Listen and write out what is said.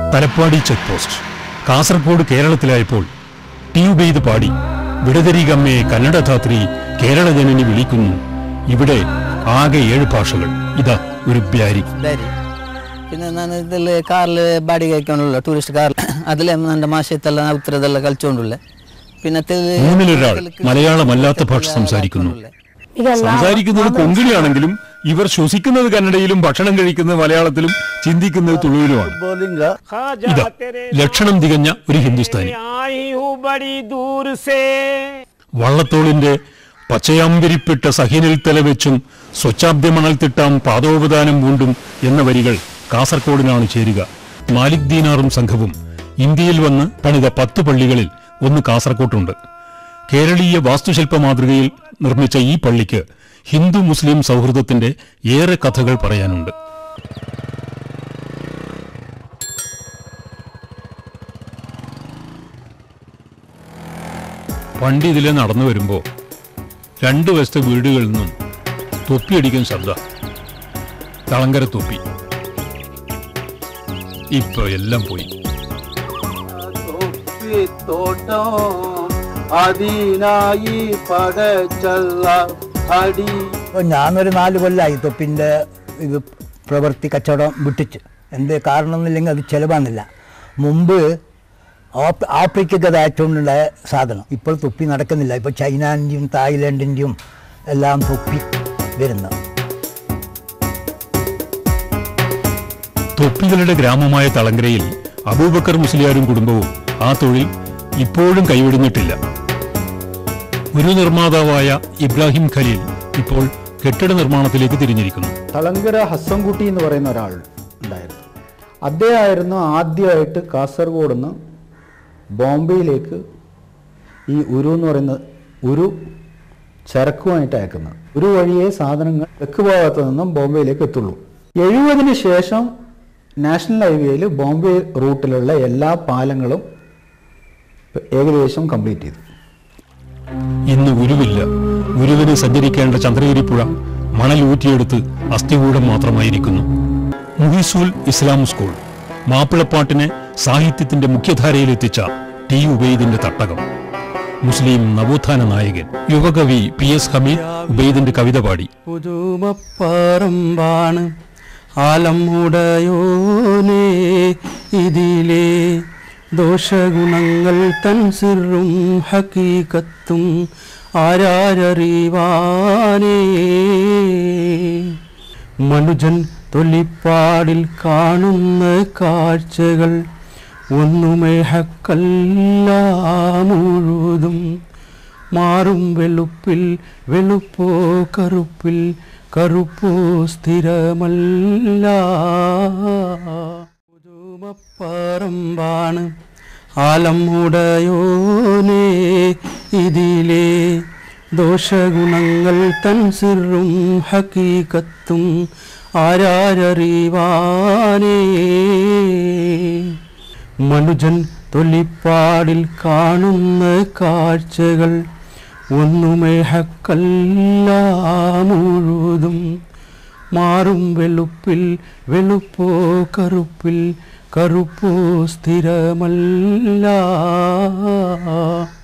Thalappady check post Kasaragod കേരളത്തിലായപ്പോൾ T Ubaid പാടി വിടതരികമ്മയെ കന്നഡധാത്രി കേരള ജനനി വിളിക്കുന്നു ഇവിടെ ആകെ ഏഴ് ഭാഷകൾ ഇതാ ഒരു ബ്യാരി ഡയറി പിന്നെ ನಾನು ಇದರಲ್ಲಿ ಕಾರಲ್ಲಿ ಬಾಡಿಗೆ ಹಾಕೊಂಡುള്ള ಟೂರಿಸ್ಟ್ ಕಾರ್ അതിലെ ನನ್ನ മാഷത്തെല്ലാം ഉത്തരതെല്ലാം കളിച്ചുകൊണ്ടുള്ള പിന്നെ തെല്- മൂന്നിലൊരാൾ തെലുങ്ക് മലയാളമല്ലാത്ത ഭാഷ സംസാരിക്കുന്നു സംസാരിക്കുന്നത് കൊങ്കിണിയാണെങ്കിലും ഇവർ ശ്വസിക്കുന്നത് കന്നഡയിലും ഭക്ഷണം കഴിക്കുന്നത് മലയാളത്തിലും ചിന്തിക്കുന്നത് തുളുവിലുമാണ് बोलिंग ഇതാ ലക്ഷണം തികഞ്ഞ ഒരു ഹിന്ദുസ്ഥാനി आई हूँ बड़ी दूर से വള്ളത്തോളിന്റെ പച്ചയാമ്പരിപ്പിട്ട സഹിനിൽ തല വെച്ചും സ്വച്ഛാബ്ദമണൽ തിട്ടാം പാദോപദാനം പൂണ്ടും എന്ന വരികൾ കാസർഗോഡിനാണ് ചേരുക മാലിക് ദീനാറും സംഘവും ഇന്ത്യയിൽ വന്ന് പണിത പത്ത് പള്ളികളിൽ ഒന്ന് കാസർകോട്ടുണ്ട് കേരളീയ വാസ്തുശില്പ മാതൃകയിൽ നിർമ്മിച്ച ഈ പള്ളിക്ക് ഹിന്ദു മുസ്ലിം സൗഹൃദത്തിന്റെ ഏറെ കഥകൾ പറയാനുണ്ട് പണ്ട് ഇതിലെ നടന്നു വരുമ്പോ രണ്ടു വശത്തെ വീടുകളിൽ നിന്നും തൊപ്പിയടിക്കുന്ന ശബ്ദ തളങ്കര തൊപ്പി ഇപ്പൊ എല്ലാം പോയി തോട്ടം അതിനായി പടച്ചല്ല അടി അപ്പോൾ ഞാനൊരു നാല് കൊല്ലമായി തൊപ്പിൻ്റെ ഇത് പ്രവൃത്തി കച്ചവടം വിട്ടിച്ച് എന്ത് കാരണം എന്നില്ലെങ്കിൽ അത് ചിലവാകുന്നില്ല മുമ്പ് ആപ്പ് ആഫ്രിക്കയ്ക്ക് അത് അയച്ചുകൊണ്ടുണ്ടായ സാധനം ഇപ്പോൾ തൊപ്പി നടക്കുന്നില്ല ഇപ്പോൾ ചൈനാൻ്റെയും തായ്ലൻഡിൻ്റെയും എല്ലാം തൊപ്പി വരുന്നത് തൊപ്പികളുടെ ഗ്രാമമായ തളങ്കരയിൽ അബൂബക്കർ മുസ്ലിയാരും കുടുംബവും ആ തൊഴിൽ ഇപ്പോഴും കൈവിടുന്നിട്ടില്ല ഒരു നിർമ്മാതാവായ ഇബ്രാഹിം ഖലീൽ ഇപ്പോൾ കെട്ടിട നിർമ്മാണത്തിലേക്ക് തിരിഞ്ഞിരിക്കുന്നു തളങ്കര ഹസ്സൻകുട്ടി എന്ന് പറയുന്ന ഒരാൾ ഉണ്ടായിരുന്നു അദ്ദേഹമായിരുന്നു ആദ്യമായിട്ട് കാസർഗോഡ് നിന്ന് ബോംബെയിലേക്ക് ഈ ഉരു എന്ന് പറയുന്ന ഉരു ചരക്കുമായിട്ട് അയക്കുന്നത് ഒരു വഴിയേ സാധനങ്ങൾ തെക്ക് ഭാഗത്ത് നിന്നും ബോംബെയിലേക്ക് എത്തുള്ളൂ എഴുപതിന് ശേഷം നാഷണൽ ഹൈവേയിൽ ബോംബെ റൂട്ടിലുള്ള എല്ലാ പാലങ്ങളും ഏകദേശം കംപ്ലീറ്റ് ചെയ്തു ഇന്ന് ഉരുവില്ല ഉരുവിന് സഞ്ചരിക്കേണ്ട ചന്ദ്രഗിരിപ്പുഴ മണൽ ഊറ്റിയെടുത്ത് അസ്ഥികൂടം മാത്രമായിരിക്കുന്നു മുഹിസുൽ ഇസ്ലാം സ്കൂൾ മാപ്പിളപ്പാട്ടിനെ സാഹിത്യത്തിന്റെ മുഖ്യധാരയിലെത്തിച്ച ടി ഉബൈദിന്റെ തട്ടകം മുസ്ലിം നവോത്ഥാന നായകൻ യുവകവി പി എസ് ഹമീദ് ഉബൈദിന്റെ കവിത പാടി പുതുമപ്പറമ്പാണ് ആലമുടയോനേ ഇതിലെ ദോഷഗുണങ്ങൾ തൻ സിറും ഹക്കീകത്തും ആരാരറിവാനേ മനുജൻ തൊലിപ്പാടിൽ കാണുന്ന കാഴ്ചകൾ ഒന്നുമേ ഹക്കല്ല മുഴുതും മാറും വെളുപ്പിൽ വെളുപ്പോ കറുപ്പിൽ കറുപ്പോ സ്ഥിരമല്ല പുതുമപ്പറമ്പാണ് ആലമുടയോനേ ഇതിലെ ദോഷഗുണങ്ങൾ തൻ സിറും ഹക്കീകത്തും ആരാരറിവാനേ മനുജൻ തൊലിപ്പാടിൽ കാണുന്ന കാഴ്ചകൾ ഒന്നുമേ ഹക്കല്ല മുഴുതും മാറും വെളുപ്പിൽ വെളുപ്പോ കറുപ്പിൽ കറുപ്പോ സ്ഥിരമല്ല